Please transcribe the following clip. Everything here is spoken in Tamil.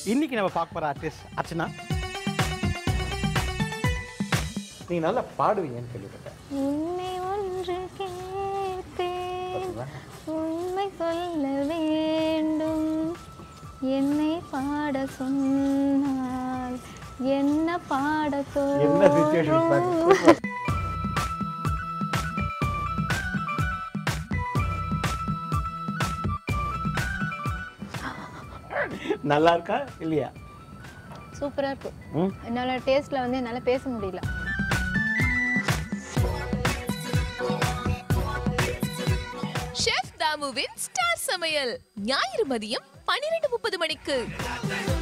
இன்னைக்கு நம்ம பார்க்க போற ஆர்டிஸ்ட் அர்ச்சனா நீங்க நல்லா பாடுவீங்கன்னு கேள்விப்பட்டேன் உன்னை ஒன்று கேட்பேன் பாத்தீங்களா? உண்மை சொல்ல வேண்டும் என்னை பாட சொன்னால் என்ன பாட என்ன சுச்சுவேஷன் தோன்றும் நல்லா இருக்கா இல்லையா சூப்பரா இருக்கு ம் என்னால டேஸ்ட்ல வந்து என்னால பேச முடியல ஷெஃப் தாமுவின் ஸ்டார் சமையல் ஞாயிறு மதியம் பன்னிரண்டு முப்பது மணிக்கு